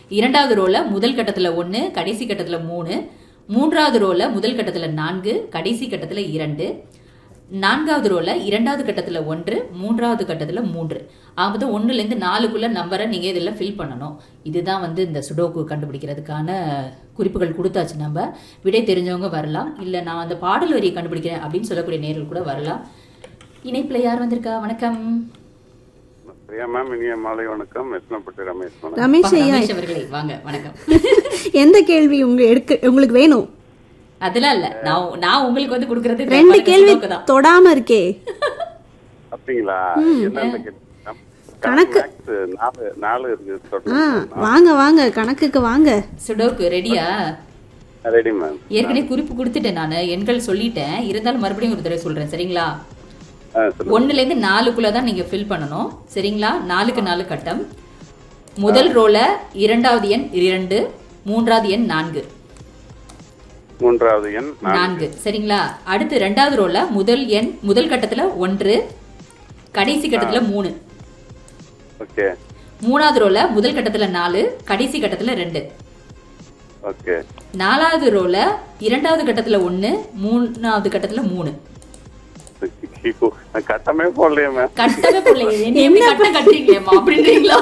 இரண்டாவது ரோல முதல் கட்டத்துல ஒன்னு கடைசி கட்டத்துல மூணு மூன்றாவது ரோல முதல் கட்டத்துல நான்கு கடைசி கட்டத்துல இரண்டு நான்காவது ரோல இரண்டாவது கட்டத்துல ஒன்று மூன்றாவது கட்டத்துல மூன்று ஆகுது ஒண்ணுல இருந்து நாலுக்குள்ள நம்பரை நீங்க இதுல ஃபில் பண்ணணும் இதுதான் வந்து இந்த சுடோக்கு கண்டுபிடிக்கிறதுக்கான குறிப்புகள் கொடுத்தாச்சு நம்ம விடை தெரிஞ்சவங்க வரலாம் இல்ல நான் அந்த பாடல் வரியை கண்டுபிடிக்கிறேன் அப்படின்னு சொல்லக்கூடிய நேர்கள் கூட வரலாம் இணைப்புல யார் வந்திருக்கா வணக்கம் பிரியா மேம் இனிய மாலை வணக்கம் எத்தனைப்பட்டு ரமேஷ் மேடம் ரமேஷ் ஐயா ரமேஷ் அவர்களே வாங்க வணக்கம் எந்த கேள்வி உங்க எடுக்க உங்களுக்கு வேணும் அதெல்லாம் இல்ல நான் நான் உங்களுக்கு வந்து கொடுக்கறது இந்த ரெண்டு மாதிரி கேள்வி சுடோக்கு தான் தொடாம இருக்கே அப்படிங்களா என்னென்ன கேட்டீங்க கணக்கு. மேக்ஸ் நாலு நாலு இருக்கு ஆ சொல்லுங்க வாங்க வாங்க கணக்குக்கு வாங்க சுடோக்கு ரெடியா ரெடி மேம் ஏற்கனவே குறிப்பு கொடுத்துட்டேன் நான் எண்கள் சொல்லிட்டேன் இருந்தாலும் மறுபடியும் ஒரு தடவை சொல்றேன் சரிங்களா ஆ சொல்லுங்க ஒண்ணுல இருந்து நாலுக்குள்ள தான் நீங்க ஃபில் பண்ணணும் சரிங்களா நாலுக்கு நாலு கட்டம் முதல் ரோல இரண்டாவது எண் இரண்டு மூன்றாவது எண் நான்கு மூன்றாவது எண் நான்கு. நான்கு சரிங்களா அடுத்து ரெண்டாவது ரோல முதல் எண் முதல் கட்டத்துல ஒன்று கடைசி கட்டத்துல மூணு ஓகே மூணாவது ரோல முதல் கட்டத்துல நாலு கடைசி கட்டத்துல ரெண்டு ஓகே நாலாவது ரோல இரண்டாவது கட்டத்துல ஒண்ணு மூணாவது கட்டத்துல மூணு ஐயோ, நான் கட்டமே போடலையே மேம் கட்டவே பிள்ளைங்க என்ன கட்டம் கட்டுறீங்களேம்மா அப்படின்றீங்களா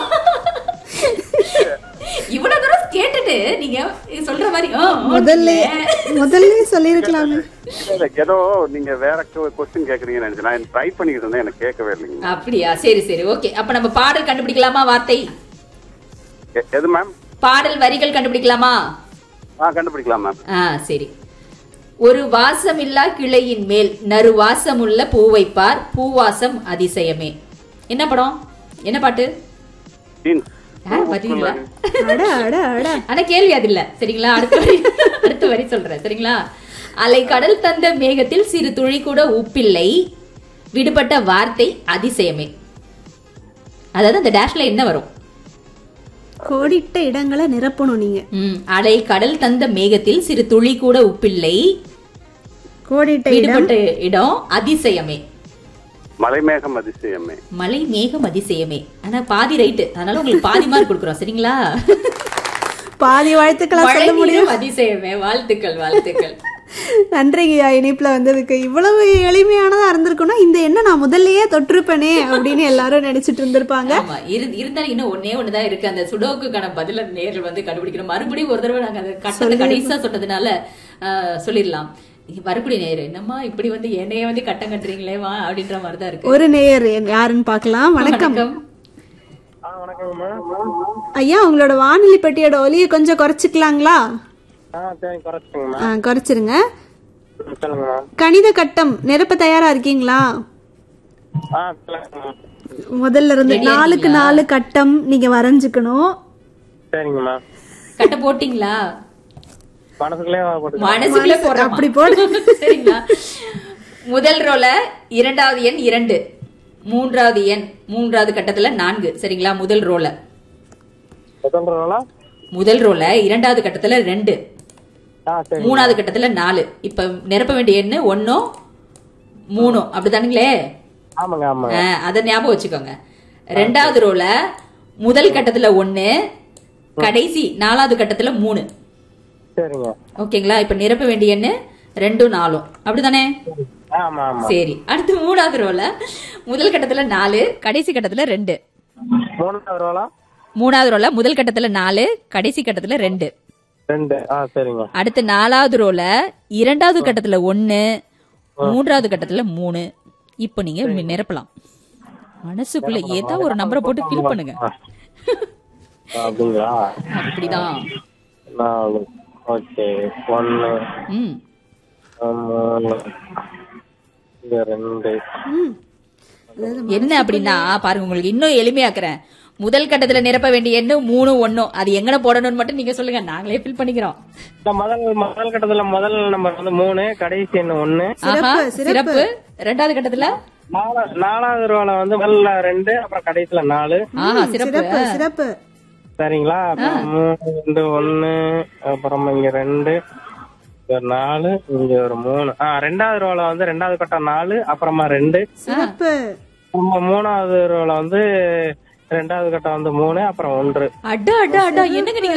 இவ்வளவு தூரம் கேட்டுட்டு நீங்க சொல்ற மாதிரி ஆ, ஆ, முதல்ல முதல்ல சொல்லிருக்கலாமே இல்ல, இல்ல, ஏதோ நீங்க வேற கொஸ்டின் கேக்குறீங்கன்னு நினைச்சேன் நான் ட்ரை பண்ணிக்கிட்டு இருந்தேன் எனக்கு கேட்கவே இல்லைங்க அப்படியா சரி சரி ஓகே அப்ப நம்ம பாடல் கண்டுபிடிக்கலாமா வார்த்தை எ- எது மேம் பாடல் வரிகள் கண்டுபிடிக்கலாமா ஆ கண்டுபிடிக்கலாம் மேம் ஆ சரி ஒரு வாசமில்லா கிளையின் மேல் நறு வாசமுள்ள பூவைப்பார் பூவாசம் அதிசயமே என்ன படம் என்ன பாட்டு ஜீன்ஸ் ஆ, பாத்தீங்களா அட அட அட ஆனா கேள்வி அது இல்ல சரிங்களா அடுத்த வரி அடுத்த வரி சொல்றேன் சரிங்களா அலை கடல் தந்த மேகத்தில் சிறு துளி கூட உப்பில்லை விடுபட்ட வார்த்தை அதிசயமே அதாவது அந்த டேஷ்ல என்ன வரும் கோடிட்ட இடங்களை நிரப்பணும் நீங்க ம், அலை கடல் தந்த மேகத்தில் சிறு துளி கூட உப்பில்லை கோடிட்ட இடம் விடுபட்ட இடம் அதிசயமே மலைமேகம் அதிசயமே மலை மேகம் அதிசயமே ஆனா பாதி ரைட்டு அதனால உங்களுக்கு பாதி மார்க் கொடுக்குறோம் சரிங்களா பாதி வாழ்த்துக்களா மழை சொல்ல முடியும் நீரும் அதிசயமே வாழ்த்துக்கள் வாழ்த்துக்கள் நன்றிங்கய்யா இணைப்புல வந்ததுக்கு இவ்வளவு எளிமையானதா இருந்திருக்கும்னா இந்த என்ன நான் முதல்லயே தொட்டிருப்பேனே அப்படின்னு எல்லாரும் நினைச்சிட்டு இருந்திருப்பாங்க ஆமா இரு- இருந்தாலும் இன்னும் ஒன்னே ஒண்ணுதான் இருக்கு அந்த சுடோக்குக்கான பதில நேரில் வந்து கண்டுபிடிக்கணும் மறுபடியும் ஒரு தடவை நாங்க அந்த கட்டத்தை கடைசியா சொன்னதுனால ஆஹ், சொல்லிடலாம் இங்க வரக்கூடிய நேரம் என்னம்மா இப்படி வந்து என்னைய வந்து கட்டம் கட்டுறீங்களே வா அப்படின்ற மாதிரிதான் இருக்கு ஒரு நேயர் யாருன்னு பார்க்கலாம் வணக்கம் ஐயா உங்களோட வானொலி பெட்டியோட ஒலியை கொஞ்சம் குறைச்சிக்கலாங்களா ஆ சரி குறைச்சிக்கோங்கம்மா ஆ, குறைச்சிருங்க சொல்லுங்கம்மா கணித கட்டம் நிரப்ப தயாரா இருக்கீங்களா ஆ சொல்லுங்கம்மா முதல்ல இருந்து நாலுக்கு நாலு கட்டம் நீங்க வரைஞ்சுக்கணும் சரிங்கம்மா கட்ட போட்டீங்களா மனசுக்குள்ளே போட்டு மனசுக்குள்ள போடுறோம் அப்படி போடு. சரிங்களா முதல் ரோல இரண்டாவது எண் இரண்டு மூன்றாவது எண் மூன்றாவது கட்டத்துல நான்கு சரிங்களா முதல் ரோல சொல்றீங்களா முதல் ரோல இரண்டாவது கட்டத்துல ரெண்டு ஆ சரி மூணாவது கட்டத்துல நாலு இப்ப நிரப்ப வேண்டிய எண்ணு ஒன்னும் மூணும் அப்படிதானுங்களே ஆமாங்க ஆமாங்க ஆ, அத ஞாபகம் வச்சுக்கோங்க ரெண்டாவது ரோல முதல் கட்டத்துல ஒண்ணு கடைசி நாலாவது கட்டத்துல மூணு சரிங்க ஓகேங்களா இப்ப நிரப்ப வேண்டிய எண்ணு ரெண்டும் நாலும் அப்படிதானே ஆமா ஆமா சரி அடுத்து மூணாவது ரோல முதல் கட்டத்துல நாலு கடைசி கட்டத்துல ரெண்டு மூணாவது ரோலா மூணாவது ரோல முதல் கட்டத்துல நாலு கடைசி கட்டத்துல ரெண்டு ரெண்டு ஆ சரிங்க அடுத்து நாலாவது ரோல இரண்டாவது கட்டத்துல ஒண்ணு மூன்றாவது கட்டத்துல மூணு இப்போ நீங்க மி- நிரப்பலாம் மனசுக்குள்ள ஏதோ ஒரு நம்பரை போட்டு ஃபில் பண்ணுங்க அப்படிங்களா அப்படிதான் நாலு ஓகே ஒன்னு ம் மூணு இங்க ரெண்டு ம். என்ன அப்படின்னா பாருங்க உங்களுக்கு இன்னும் எளிமையாக்குறேன் முதல் கட்டத்துல நிரப்ப வேண்டிய எண்ணு மூணு ஒன்னும் அது எங்கன போடணும்னு மட்டும் நீங்க சொல்லுங்க நாங்களே ஃபில் பண்ணிக்கிறோம் இந்த முதல் முதல் கட்டத்துல முதல் நம்பர் வந்து மூணு கடைசி எண்ணு ஒண்ணு ஆஹா சிறப்பு ரெண்டாவது கட்டத்துல நாலா- நாலாவது ரோல வந்து முதல்ல ரெண்டு அப்புறம் கடைசியில நாலு ஆஹா சிறப்பு சிறப்பு சிறப்பு சரிங்களா அப்புறம் மூணு ரெண்டு ஒண்ணு அப்புறம் இங்க ரெண்டு இங்க ஒரு நாலு இங்க ஒரு மூணு ஆ ரெண்டாவது ரோல வந்து ரெண்டாவது கட்டம் நாலு அப்புறமா ரெண்டு சிறப்பு அப்புறமா மூணாவது ரோல வந்து ரெண்டாவது கட்டம் வந்து மூணு அப்புறம் ஒன்று அடா அடா அடா என்னங்க நீங்க